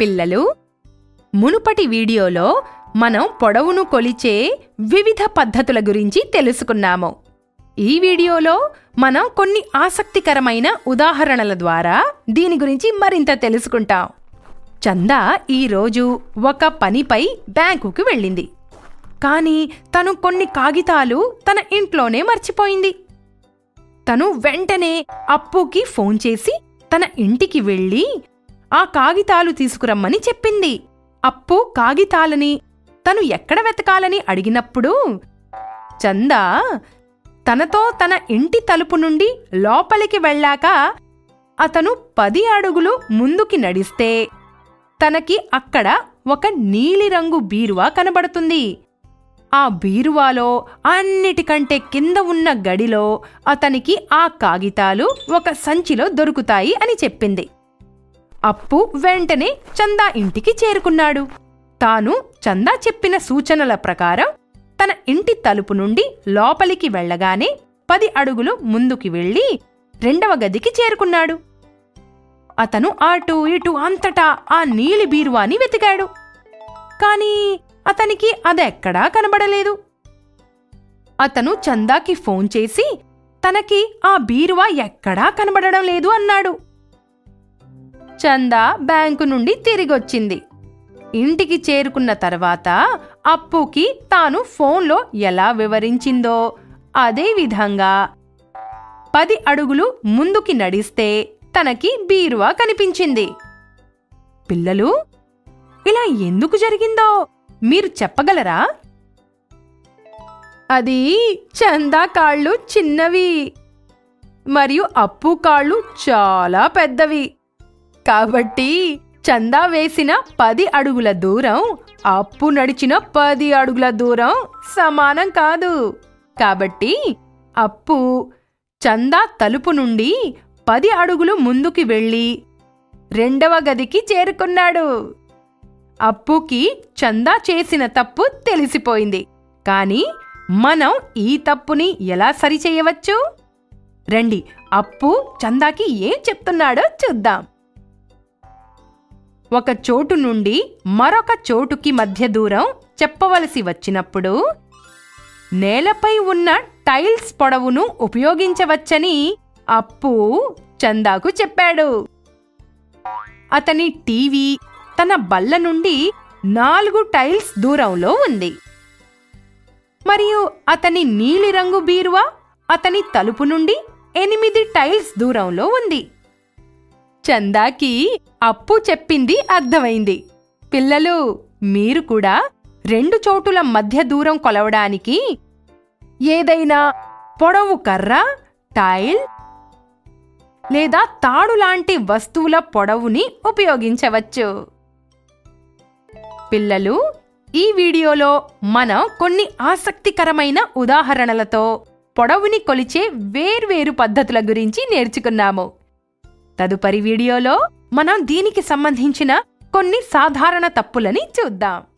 పిల్లలు మునుపటి వీడియోలో మనం పొడవును కొలిచే వివిధ పద్ధతుల గురించి తెలుసుకున్నాము ఈ వీడియోలో మనం కొన్ని ఆసక్తికరమైన ఉదాహరణల ద్వారా దీని గురించి మరింత తెలుసుకుంటాం చందా ఈరోజు ఒక పనిపై బ్యాంకుకి వెళ్ళింది కానీ తను కొన్ని కాగితాలు తన ఇంట్లోనే మర్చిపోయింది తను వెంటనే అప్పుకి ఫోన్ చేసి తన ఇంటికి వెళ్ళి ఆ కాగితాలు తీసుకురమ్మని చెప్పింది అప్పు కాగితాలని తను ఎక్కడ వెతకాలని అడిగినప్పుడు చందా తనతో తన ఇంటి తలుపు నుండి లోపలికి వెళ్ళాక అతను పది అడుగులు ముందుకి నడిస్తే తనకి అక్కడ ఒక నీలిరంగు బీరువా కనబడుతుంది ఆ బీరువాలో అన్నిటికంటే కింద ఉన్న గడిలో అతనికి ఆ కాగితాలు ఒక సంచిలో దొరుకుతాయి అని చెప్పింది అప్పు వెంటనే చందా ఇంటికి చేరుకున్నాడు తాను చందా చెప్పిన సూచనల ప్రకారం తన ఇంటి తలుపు నుండి లోపలికి వెళ్ళగానే పది అడుగులు ముందుకి వెళ్ళి రెండవ గదికి చేరుకున్నాడు అతను అటు ఇటు అంతటా ఆ నీలి బీరువాని వెతికాడు కానీ అతనికి అదెక్కడా కనబడలేదు అతను చందాకి ఫోన్ చేసి తనకి ఆ బీరువా ఎక్కడా కనబడడం లేదు అన్నాడు చందా బ్యాంకు నుండి తిరిగొచ్చింది ఇంటికి చేరుకున్న తర్వాత అప్పుకి తాను ఫోన్లో ఎలా వివరించిందో అదే విధంగా పది అడుగులు ముందుకి నడిస్తే తనకి బీరువా కనిపించింది పిల్లలు ఇలా ఎందుకు జరిగిందో మీరు చెప్పగలరా అది చందా కాళ్ళు చిన్నవి మరియు అప్పు కాళ్ళు చాలా పెద్దవి కాబట్టి చందా వేసిన పది అడుగుల దూరం అప్పు నడిచిన పది అడుగుల దూరం సమానం కాదు కాబట్టి అప్పు చందా తలుపు నుండి పది అడుగులు ముందుకి వెళ్ళి రెండవ గదికి చేరుకున్నాడు అప్పుకి చందా చేసిన తప్పు తెలిసిపోయింది కానీ మనం ఈ తప్పుని ఎలా సరిచేయవచ్చు రండి అప్పు చందాకి ఏం చెప్తున్నాడో చూద్దాం ఒక చోటు నుండి మరొక చోటుకి మధ్య దూరం చెప్పవలసి వచ్చినప్పుడు నేలపై ఉన్న టైల్స్ పొడవును ఉపయోగించవచ్చని అప్పు చందాకు చెప్పాడు అతని టీవీ తన బల్ల నుండి నాలుగు టైల్స్ దూరంలో ఉంది మరియు అతని నీలిరంగు బీరువా అతని తలుపు నుండి ఎనిమిది టైల్స్ దూరంలో ఉంది చందాకి అప్పు చెప్పింది అర్థమైంది పిల్లలు మీరు కూడా రెండు చోటుల మధ్య దూరం కొలవడానికి ఏదైనా పొడవు కర్ర టైల్ లేదా తాడు లాంటి వస్తువుల పొడవుని ఉపయోగించవచ్చు పిల్లలు ఈ వీడియోలో మనం కొన్ని ఆసక్తికరమైన ఉదాహరణలతో పొడవుని కొలిచే వేర్వేరు పద్ధతుల గురించి నేర్చుకున్నాము తదుపరి వీడియోలో మనం దీనికి సంబంధించిన కొన్ని సాధారణ తప్పులని చూద్దాం